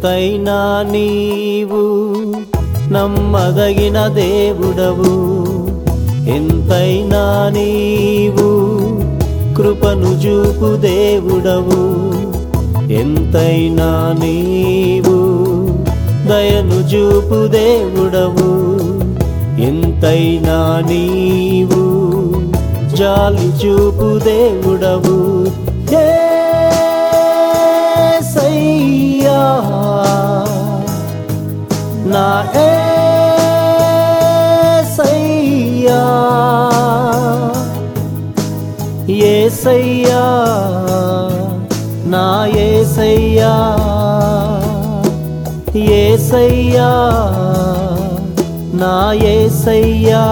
ఎంతైనా నీవు నమ్మదగిన దేవుడవు ఎంతైనా నీవు కృపను చూపు దేవుడవు ఎంతైనా నీవు దయను చూపు దేవుడవు ఎంతైనా నీవు జాలి చూపు దేవుడవు యేసయ్యా నా యేసయ్యా యేసయ్యా నా యేసయ్యా యేసయ్యా నా యేసయ్యా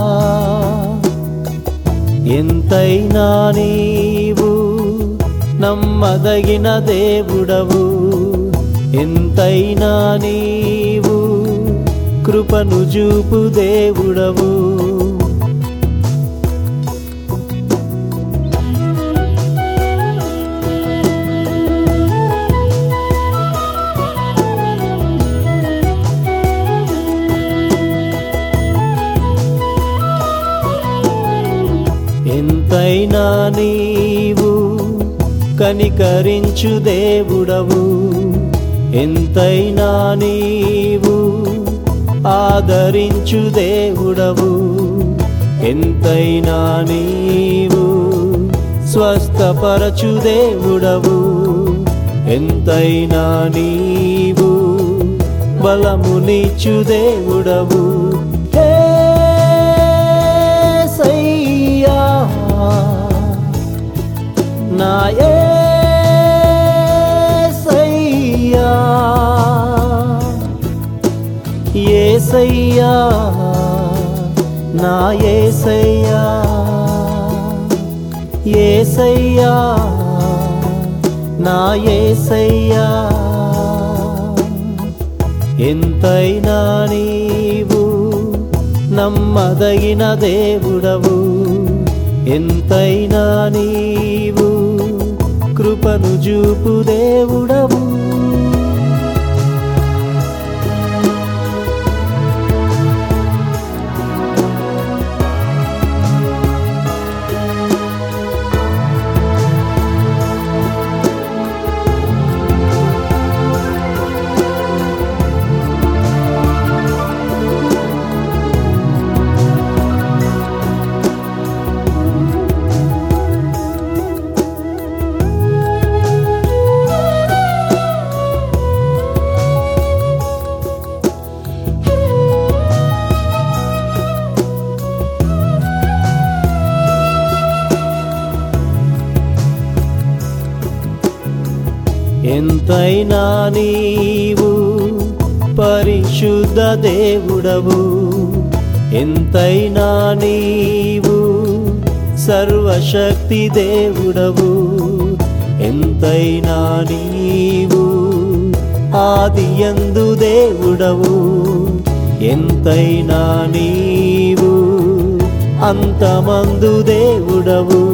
ఎంతైనా నీవు నమ్మదగిన దేవుడవు ఎంతైనా నీవు కృపను చూపు దేవుడవు ఎంతైనా నీవు కనికరించు దేవుడవు ఎంతైనా నీవు ఆదరించు దేవుడవు ఎంతైనా నీవు స్వస్థపరచు దేవుడవు ఎంతైనా నీవు బలమునిచ్చు దేవుడవు యేసయ్యా నా యేసయ్యా యేసయ్యా నా యేసయ్యా యేసయ్యా నా యేసయ్యా ఎంతైనా నీవు నమ్మదగిన దేవుడవు ఎంతైనా నీవు కృపను చూపు దేవుడవు ఎంతైనా నీవు పరిశుద్ధ దేవుడవు ఎంతైనా నీవు సర్వశక్తి దేవుడవు ఎంతైనా నీవు ఆదియందు దేవుడవు ఎంతైనా నీవు అంతమందు దేవుడవు